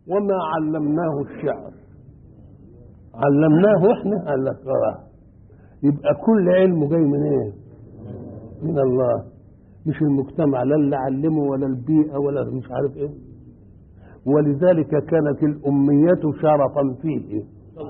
وما علمناه الشعر علمناه احنا قال لك اه يبقى كل علمه جاي من ايه من الله مش المجتمع لا اللي علمه ولا البيئة ولا مش عارف ايه ولذلك كانت الأمية شرفا فيه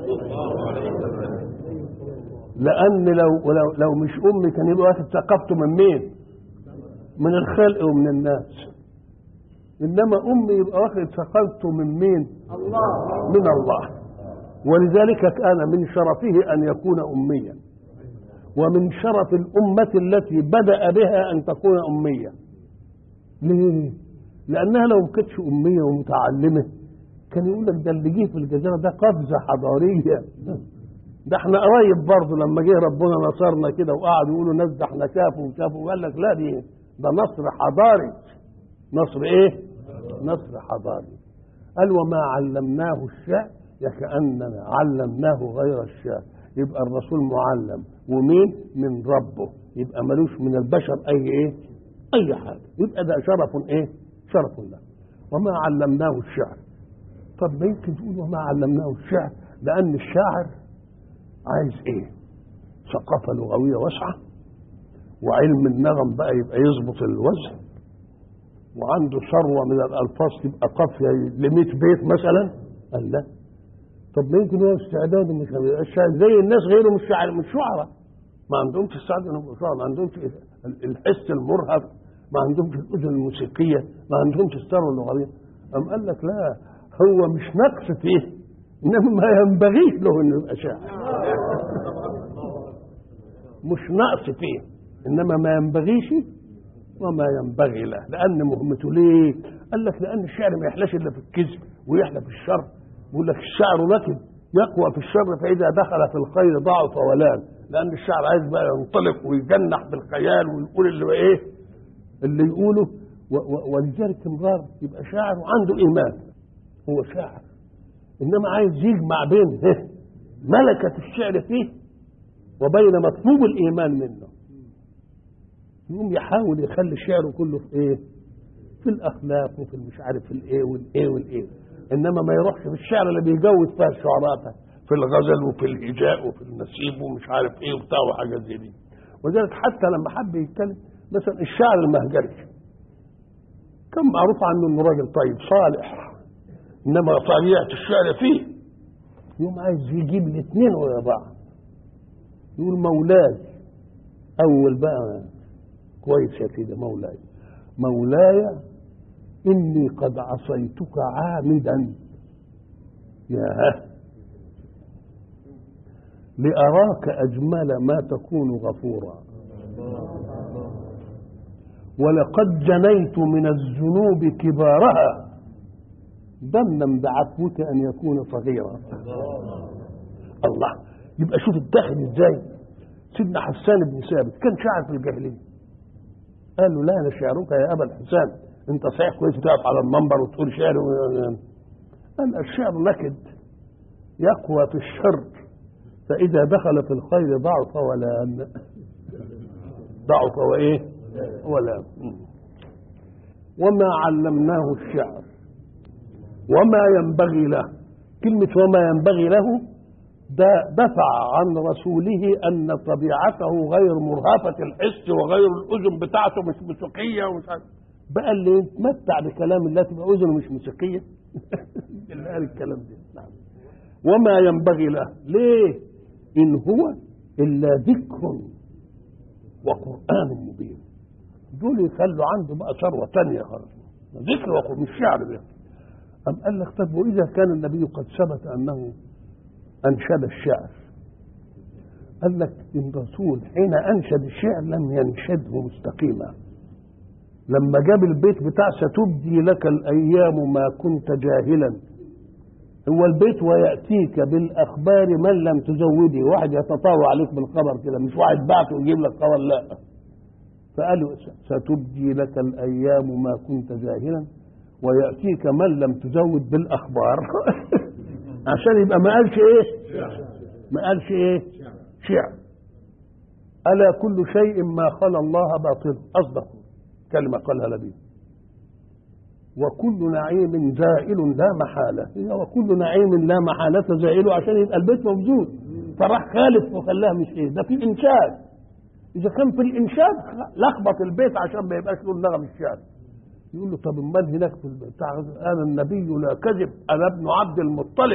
لأن لو لو, لو مش أمي كان يبقى واخد ثقافته من مين؟ من الخلق ومن الناس إنما أمي يبقى واخد ثقافته من مين؟ الله من الله ولذلك كان من شرفه أن يكون أميا ومن شرف الأمة التي بدأ بها أن تكون أمية ليه؟ لأنها لو ما كانتش أمية ومتعلمة كان يقول لك ده اللي جه في الجزيرة ده قفزة حضارية ده احنا قريب برضه لما جه ربنا نصرنا كده وقعدوا يقولوا ناس ده احنا شافوا وشافوا وقال لك لا دي ده نصر حضاري نصر ايه؟ نصر حضاري قال وما علمناه الشعر كأننا علمناه غير الشعر يبقى الرسول معلم ومين من ربه يبقى ملوش من البشر اي ايه اي حاجه يبقى ده شرف ايه شرف له وما علمناه الشعر طب ما يمكن تقول وما علمناه الشعر لان الشاعر عايز ايه ثقافه لغويه واسعه وعلم النغم بقى يبقى يظبط الوزن وعنده ثروه من الالفاظ تبقى قافيه ل 100 بيت مثلا قال لا طب ما يمكن هو استعداد مش الشاعر زي الناس غيره مش شاعر مش شعراء ما عندهمش استعداد انهم يبقوا شعراء ما عندهمش الحس المرهف ما عندهمش الاذن الموسيقيه ما عندهمش الثروه اللغويه قام قال لك لا هو مش نقص فيه انما ما ينبغيش له انه يبقى شاعر مش نقص فيه انما ما ينبغيش وما ينبغي له لان مهمته ليه؟ قال لك لان الشعر ما يحلاش الا في الكذب ويحلى في الشر يقول لك الشعر لكن يقوى في الشر فاذا دخل في الخير ضعف ولان لان الشعر عايز بقى ينطلق ويجنح بالخيال ويقول اللي ايه اللي يقوله ولذلك امرار يبقى شاعر وعنده ايمان هو شاعر انما عايز يجمع بين ملكه الشعر فيه وبين مطلوب الايمان منه يقوم يحاول يخلي الشعر كله في ايه في الاخلاق وفي مش عارف في الايه والايه والايه انما ما يروحش في الشعر اللي بيجود فيها الشعراء في الغزل وفي الهجاء وفي النسيب ومش عارف ايه وبتاع وحاجات زي دي وذلك حتى لما حب يتكلم مثلا الشعر المهجري كان معروف عنه انه راجل طيب صالح انما طبيعه الشعر فيه يوم عايز يجيب الاثنين ويا بعض يقول مولاي اول بقى كويس يا سيدي مولاي مولاي إني قد عصيتك عامدا يا لأراك أجمل ما تكون غفورا ولقد جنيت من الذنوب كبارها ظنا بعفوك أن يكون صغيرا الله يبقى شوف الداخل ازاي سيدنا حسان بن ثابت كان شاعر في الجاهليه قال له لا انا شعرك يا ابا الحسان انت صحيح كويس تقف على المنبر وتقول شعر قال الشعر نكد يقوى في الشر فإذا دخل في الخير ضعف ولا ضعف وإيه ولا وما علمناه الشعر وما ينبغي له كلمة وما ينبغي له ده دفع عن رسوله أن طبيعته غير مرهفة الحس وغير الأذن بتاعته مش موسيقية ومش عارف بقى اللي يتمتع بكلام الله تبقى اذنه مش موسيقيه اللي قال الكلام ده نعم وما ينبغي له ليه ان هو الا ذكر وقران مبين دول يخلوا عنده بقى ثروه ثانيه خالص ذكر وقران مش شعر ده أم قال لك طب وإذا كان النبي قد ثبت أنه أنشد الشعر قال لك إن الرسول حين أنشد الشعر لم ينشده مستقيما لما جاب البيت بتاع ستبدي لك الايام ما كنت جاهلا هو البيت وياتيك بالاخبار من لم تزودي واحد يتطاوع عليك بالخبر كده مش واحد بعته ويجيب لك خبر لا فقالوا ستبدي لك الايام ما كنت جاهلا وياتيك من لم تزود بالاخبار عشان يبقى ما قالش ايه ما قالش ايه شعر الا كل شيء ما خلا الله باطل اصدق كلمة قالها لبيب وكل نعيم زائل لا محالة هي وكل نعيم لا محالة زائل عشان يبقى البيت موجود فراح خالف وخلاها مش ايه ده في الانشاد اذا كان في الانشاد لخبط البيت عشان ما يبقاش له النغم الشعر يقول له طب امال هناك في بتاع انا النبي لا كذب انا ابن عبد المطلب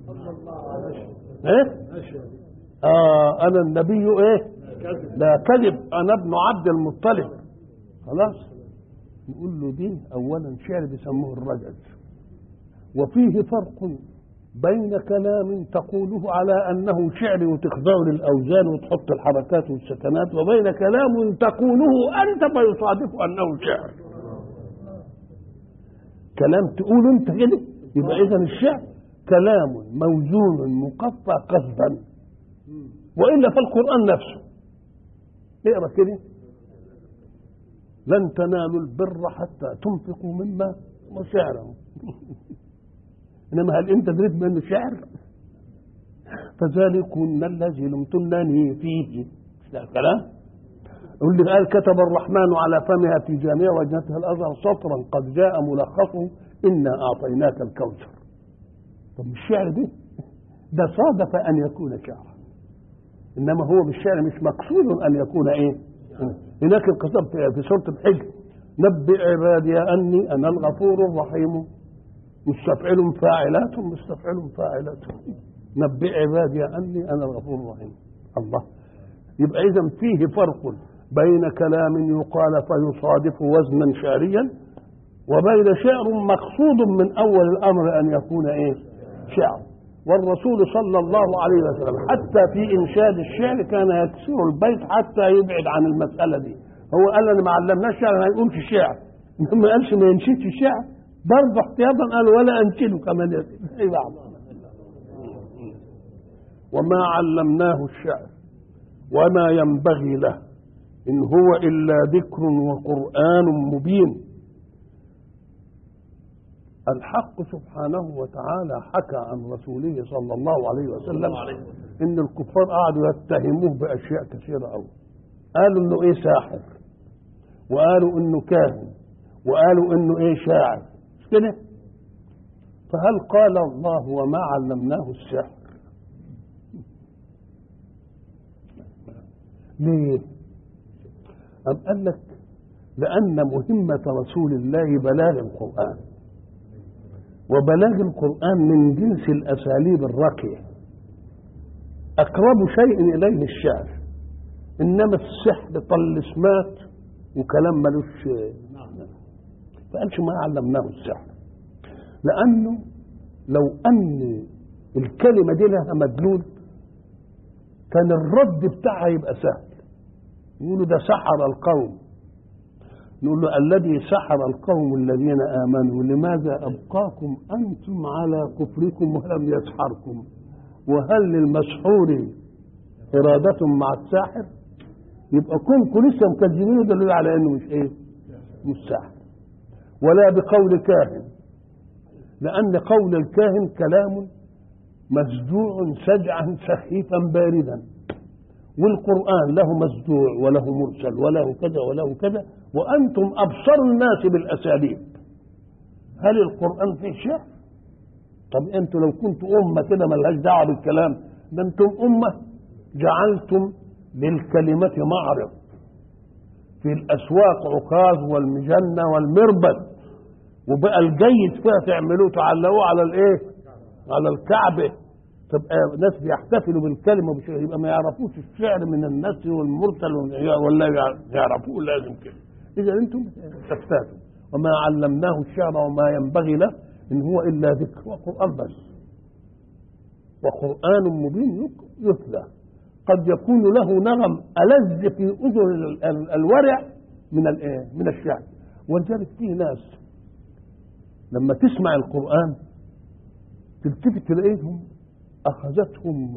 ايه اه انا النبي ايه لا كذب انا ابن عبد المطلب خلاص نقول له دي اولا شعر بيسموه الرجل وفيه فرق بين كلام تقوله على انه شعر وتخضعه للاوزان وتحط الحركات والسكنات وبين كلام تقوله انت فيصادف انه شعر كلام تقول انت كده يبقى اذا الشعر كلام موزون مقطع قصدا والا فالقران نفسه اقرا كده لن تنالوا البر حتى تنفقوا مما وشعره انما هل انت دريت منه شعر فذلكن الذي لمتنني فيه مش ده كلام يقول لي قال كتب الرحمن على فمها في جامع وجنتها الازهر سطرا قد جاء ملخصه انا اعطيناك الكوثر طب مش الشعر دي ده صادف ان يكون شعرا انما هو بالشعر مش مقصود ان يكون ايه هناك القصه في سوره الحجر نبئ عبادي اني انا الغفور الرحيم مستفعل فاعلات مستفعل فاعلات نبئ عبادي اني انا الغفور الرحيم الله يبقى اذا فيه فرق بين كلام يقال فيصادف وزنا شعريا وبين شعر مقصود من اول الامر ان يكون ايه شعر والرسول صلى الله عليه وسلم حتى في انشاد الشعر كان يكسر البيت حتى يبعد عن المساله دي هو قال انا ما علمناش شعر ما يقولش شعر ما قالش ما ينشدش شعر برضه احتياطا قال ولا انشده كمان اي بعض وما علمناه الشعر وما ينبغي له ان هو الا ذكر وقران مبين الحق سبحانه وتعالى حكى عن رسوله صلى الله عليه وسلم ان الكفار قعدوا يتهموه باشياء كثيره قوي قالوا انه ايه ساحر وقالوا انه كاهن وقالوا انه ايه شاعر مش كده فهل قال الله وما علمناه السحر ليه أم قال لك لأن مهمة رسول الله بلاغ القرآن وبلاغ القرآن من جنس الأساليب الراقية أقرب شيء إليه الشعر إنما السحر طلسمات وكلام ملوش فقالش ما علمناه السحر لأنه لو أن الكلمة دي لها مدلول كان الرد بتاعها يبقى سهل يقولوا ده سحر القوم نقول له الذي سحر القوم الذين امنوا لماذا ابقاكم انتم على كفركم ولم يسحركم وهل للمسحور اراده مع الساحر يبقى كونكم لسه مكذبين دليل على انه مش ايه مش ساحر ولا بقول كاهن لان قول الكاهن كلام مسجوع سجعا سخيفا باردا والقرآن له مسجوع وله مرسل وله كذا وله كذا وأنتم أبصر الناس بالأساليب هل القرآن فيه شعر؟ طب أنتم لو كنتوا أمة كده ملهاش دعوة بالكلام ده أنتم أمة جعلتم للكلمة معرض في الأسواق عكاظ والمجنة والمربد وبقى الجيد فيها تعملوه تعلقوه على الإيه؟ على الكعبة تبقى ناس بيحتفلوا بالكلمة بشيء يبقى ما يعرفوش الشعر من النثر والمرسل ولا يعرفوه لازم كده إذا أنتم تفتاتوا وما علمناه الشعر وما ينبغي له إن هو إلا ذكر وقرآن بس وقرآن مبين يتلى قد يكون له نغم ألذ في أذن الورع من الإيه؟ من الشعر ولذلك فيه ناس لما تسمع القرآن تلتفت تلاقيهم أخذتهم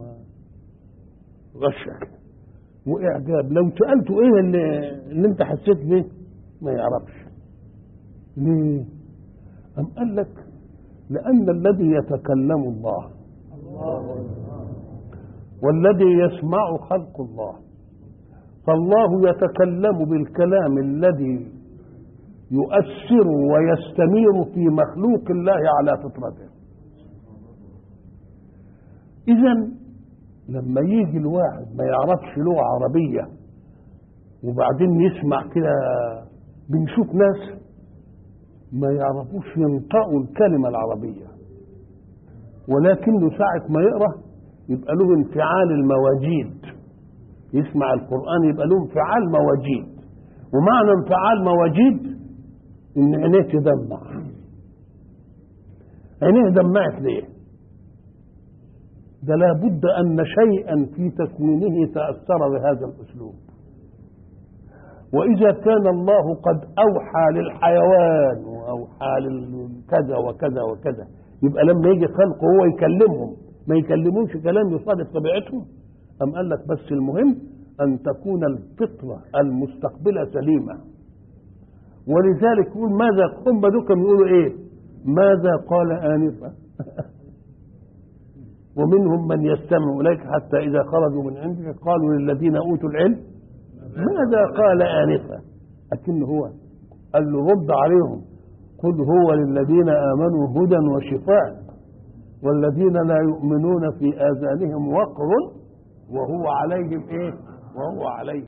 غشة وإعجاب لو سألته إيه اللي, اللي أنت حسيت بيه ما يعرفش ليه؟ أم قال لك لأن الذي يتكلم الله والذي يسمع خلق الله فالله يتكلم بالكلام الذي يؤثر ويستمير في مخلوق الله على فطرته إذا لما يجي الواحد ما يعرفش لغة عربية وبعدين يسمع كده بنشوف ناس ما يعرفوش ينطقوا الكلمة العربية ولكنه ساعة ما يقرأ يبقى له انفعال المواجيد يسمع القرآن يبقى له انفعال مواجيد ومعنى انفعال مواجيد إن عينيه تدمع عينيه دمعت ليه؟ ده لابد أن شيئا في تكوينه تأثر بهذا الأسلوب وإذا كان الله قد أوحى للحيوان وأوحى لكذا وكذا وكذا يبقى لما يجي خلقه هو يكلمهم ما يكلموش كلام يصادف طبيعتهم أم قال لك بس المهم أن تكون الفطرة المستقبلة سليمة ولذلك يقول ماذا هم بدوكم يقولوا إيه ماذا قال آنفا ومنهم من يستمع إليك حتى إذا خرجوا من عندك قالوا للذين أوتوا العلم ماذا قال آنفا لكن هو قال له رد عليهم قل هو للذين آمنوا هدى وشفاء والذين لا يؤمنون في آذانهم وقر وهو عليهم إيه وهو عليهم